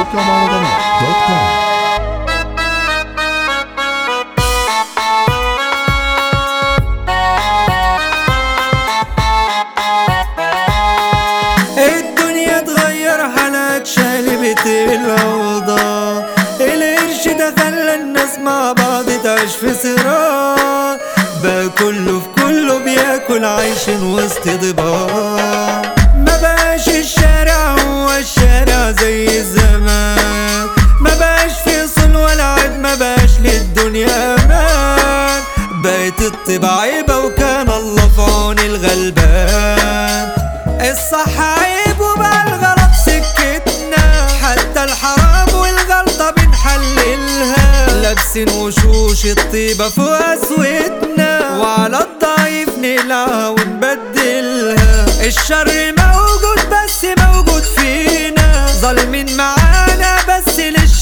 www.malawi.com الدنيا اتغير حالات شقلبت الأوضاع القرش ده خلى الناس مع بعض تعيش في صراع بقى كله في كله بياكل عايشين وسط ضباع ما بقاش الشارع هو الشارع زي زمان ما بقاش في صل ولا عيب ما بقاش للدنيا امان بقت الطباع عيبة وكان الله في عون الغلبان الصح عيب وبقى الغلط سكتنا حتى الحرام والغلطة بنحللها لابسين وشوش الطيبة في أسوتنا وعلى الضعيف نقلعها ونبدلها الشر موجود بس موجود فينا ظالمين معانا بس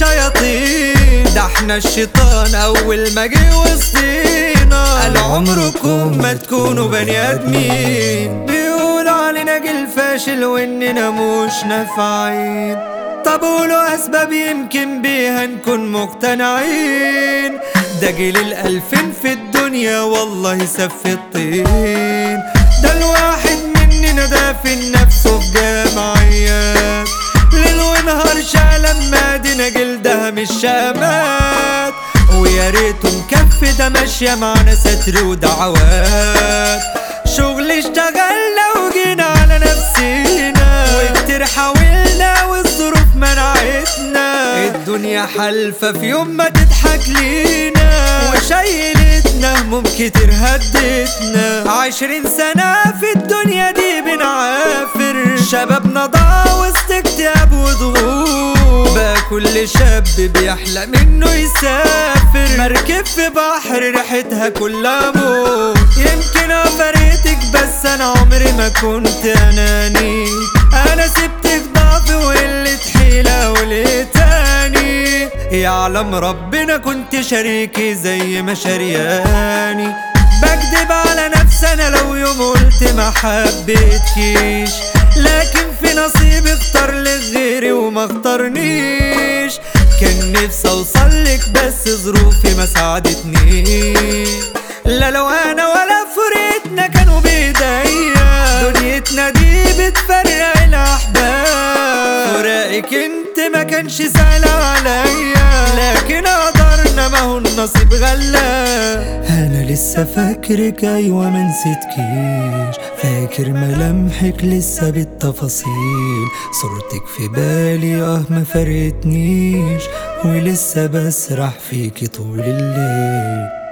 للشياطين ده احنا الشيطان اول ما جه وسطينا قال عمركم ما تكونوا بني ادمين بيقولوا علينا جيل فاشل واننا مش نافعين طب قولوا اسباب يمكن بيها نكون مقتنعين ده جيل الالفين في الدنيا والله سف الطين ده الواحد مننا دافن نفسه في جمعيات ليل ونهار شعلة مادنا جلدها مش شامات ويا ريته مكفي ده ماشية معانا ستر ودعوات شغل اشتغلنا وجينا على نفسينا وكتير حاولنا والظروف منعتنا الدنيا حلفة في يوم ما تضحك لينا وشيلتنا هموم كتير هدتنا عشرين سنة في الدنيا دي بنعافر شبابنا ضاع وسط اكتئاب وضغوط بقى كل شاب بيحلم انه يسافر مركب في بحر ريحتها كلها موت يمكن افرقتك بس انا عمري ما كنت اناني انا سبتك ضعف وقلة حيلة وليه تاني يعلم ربنا كنت شريكي زي ما شرياني بكدب على نفسي انا لو يوم قلت ما حبيتكيش لكن في نصيبي اختار لك غيري وما اختارنيش كان نفسي اوصلك بس ظروفي ما ساعدتنيش لا لو انا ولا فرقتنا كانوا بايديا دنيتنا دي بتفرق الاحباب فراقك انت ما كانش سهل عليا لكن قدرنا ما هو النصيب غلاب انا لسه فاكرك ايوه ما نسيتكيش فاكر ملامحك لسه بالتفاصيل صورتك في بالي اه ما فرقتنيش ولسه بسرح فيكي طول الليل